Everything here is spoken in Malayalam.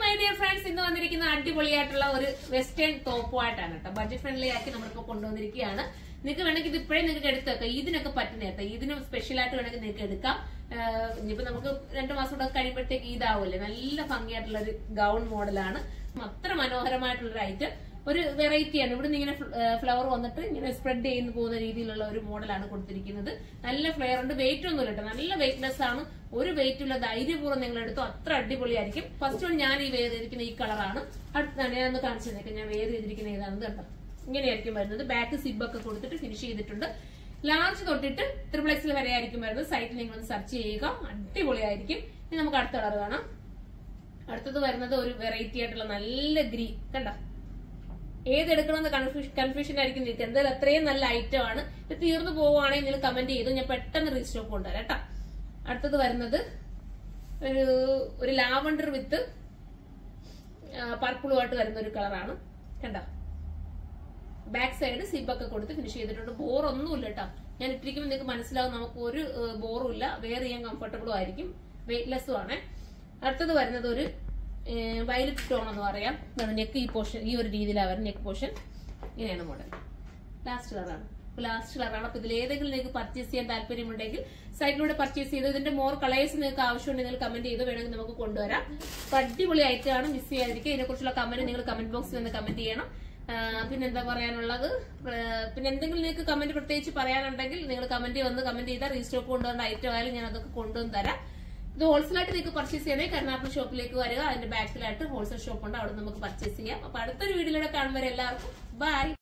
മൈ ഡിയർ ഫ്രണ്ട്സ് ഇന്ന് വന്നിരിക്കുന്ന അടിപൊളിയായിട്ടുള്ള ഒരു വെസ്റ്റേൺ ടോപ്പുമായിട്ടാണ് കേട്ടോ ബഡ്ജറ്റ് ഫ്രണ്ട്ലി ആക്കി നമ്മളിപ്പോ കൊണ്ടുവന്നിരിക്കുകയാണ് നിങ്ങൾക്ക് വേണമെങ്കിൽ ഇത് ഇപ്പോഴേ നിങ്ങൾക്ക് എടുത്തേക്കാം ഇതിനൊക്കെ പറ്റുന്ന കേട്ടോ ഇതിന് സ്പെഷ്യൽ ആയിട്ട് വേണമെങ്കിൽ നിങ്ങൾക്ക് എടുക്കാം ആഹ് ഇനിയിപ്പോ നമുക്ക് രണ്ടു മാസം കൂടെ കഴിയുമ്പോഴത്തേക്ക് ഇതാവൂല്ലേ നല്ല ഭംഗിയായിട്ടുള്ള ഒരു ഗൗൺ മോഡലാണ് അത്ര മനോഹരമായിട്ടുള്ള ഒരു ഐറ്റം ഒരു വെറൈറ്റിയാണ് ഇവിടെ നിന്ന് ഇങ്ങനെ ഫ്ലവർ വന്നിട്ട് ഇങ്ങനെ സ്പ്രെഡ് ചെയ്യുന്ന പോകുന്ന രീതിയിലുള്ള ഒരു മോഡലാണ് കൊടുത്തിരിക്കുന്നത് നല്ല ഫ്ലെയർ ഉണ്ട് വെയിറ്റ് ഒന്നും കേട്ടോ നല്ല വെയിറ്റ്ലെസ് ആണ് ഒരു വെയിറ്റ് ഉള്ള ധൈര്യപൂർവ്വം നിങ്ങൾ എടുത്തു അത്ര അടിപൊളിയായിരിക്കും ഫസ്റ്റ് വൺ ഞാൻ ഈ വേർ ചെയ്തിരിക്കുന്ന ഈ കളറാണ് അടുത്താണ് ഞാൻ ഒന്ന് കാണിച്ചു തന്നേക്കാം ഞാൻ വേർ ചെയ്തിരിക്കുന്ന ഏതാണെന്ന് കണ്ടോ ഇങ്ങനെയായിരിക്കും വരുന്നത് ബാക്ക് സിബ് ഒക്കെ കൊടുത്തിട്ട് ഫിനിഷ് ചെയ്തിട്ടുണ്ട് ലാർജ് തൊട്ടിട്ട് ട്രിപ്പിൾ എക്സിൽ വരെ ആയിരിക്കും വരുന്നത് സൈറ്റിൽ നിങ്ങൾ ഒന്ന് സെർച്ച് ചെയ്യുക അടിപൊളിയായിരിക്കും ഇനി നമുക്ക് അടുത്ത കളർ കാണാം അടുത്തത് വരുന്നത് ഒരു വെറൈറ്റി ആയിട്ടുള്ള നല്ല ഗ്രീൻ കണ്ടോ ഏതെടുക്കണമെന്ന് കൺഫ്യൂഷൻ കൺഫ്യൂഷൻ ആയിരിക്കും നിങ്ങൾക്ക് എന്തായാലും അത്രയും നല്ല ഐറ്റം ആണ് ഇത് തീർന്നു പോവുകയാണെങ്കിൽ നിങ്ങൾ കമന്റ് ചെയ്തു ഞാൻ പെട്ടെന്ന് റീസ്റ്റോക്ക് കൊണ്ടുവരാം കേട്ടോ അടുത്തത് വരുന്നത് ഒരു ഒരു ലാവണ്ടർ വിത്ത് പർപ്പിളുമായിട്ട് വരുന്ന ഒരു കളറാണ് കണ്ടോ ബാക്ക് സൈഡ് സിബൊക്കെ കൊടുത്ത് ഫിനിഷ് ചെയ്തിട്ടുണ്ട് ബോറൊന്നുമില്ല കേട്ടോ ഞാൻ ഇട്ടിരിക്കുമ്പോൾ നിങ്ങൾക്ക് മനസ്സിലാവും നമുക്ക് ഒരു ബോറും ഇല്ല വെയർ ചെയ്യാൻ കംഫർട്ടബിളും ആയിരിക്കും വെയിറ്റ്ലെസ്സും ആണ് അടുത്തത് വരുന്നത് ഒരു വയലറ്റ് ടോൺ എന്ന് പറയാം നെക്ക് ഈ പോർഷൻ ഈ ഒരു രീതിയിലാണ് വരുന്നത് നെക്ക് പോർഷൻ ഇങ്ങനെയാണ് മോഡൽ ലാസ്റ്റ് കളറാണ് ലാസ്റ്റ് കളറാണ് അപ്പൊ ഇതിൽ ഏതെങ്കിലും നിങ്ങൾക്ക് പർച്ചേസ് ചെയ്യാൻ താല്പര്യമുണ്ടെങ്കിൽ സൈറ്റിലൂടെ പർച്ചേസ് ചെയ്ത് ഇതിന്റെ മോർ കളേഴ്സ് നിങ്ങൾക്ക് ആവശ്യമുണ്ടെങ്കിൽ നിങ്ങൾ കമന്റ് ചെയ്ത് വേണമെങ്കിൽ നമുക്ക് കൊണ്ടുവരാം അപ്പൊ അടിപൊളി ഐറ്റം ആണ് മിസ് ചെയ്യാതിരിക്കുക ഇതിനെക്കുറിച്ചുള്ള കമന്റ് നിങ്ങൾ കമന്റ് ബോക്സിൽ നിന്ന് കമന്റ് ചെയ്യണം പിന്നെ എന്താ പറയാനുള്ളത് പിന്നെ എന്തെങ്കിലും നിങ്ങൾക്ക് കമന്റ് പ്രത്യേകിച്ച് പറയാനുണ്ടെങ്കിൽ നിങ്ങൾ കമന്റ് വന്ന് കമന്റ് ചെയ്താൽ റീസ്റ്റോക്ക് കൊണ്ടുവന്ന ഐറ്റം ആയാലും ഞാൻ അതൊക്കെ കൊണ്ടുവന്ന് തരാം ഇത് ഹോൾസെയിലായിട്ട് നിങ്ങൾക്ക് പർച്ചേസ് ചെയ്യണേ കരുനാപ്പിൾ ഷോപ്പിലേക്ക് വരിക അതിന്റെ ബാക്കിലായിട്ട് ഹോൾസെയിൽ ഷോപ്പ് ഉണ്ട് അവിടെ നമുക്ക് പർച്ചേസ് ചെയ്യാം അപ്പൊ അടുത്തൊരു വീഡിയോയിലൂടെ കാണുമ്പോൾ എല്ലാവർക്കും ബൈ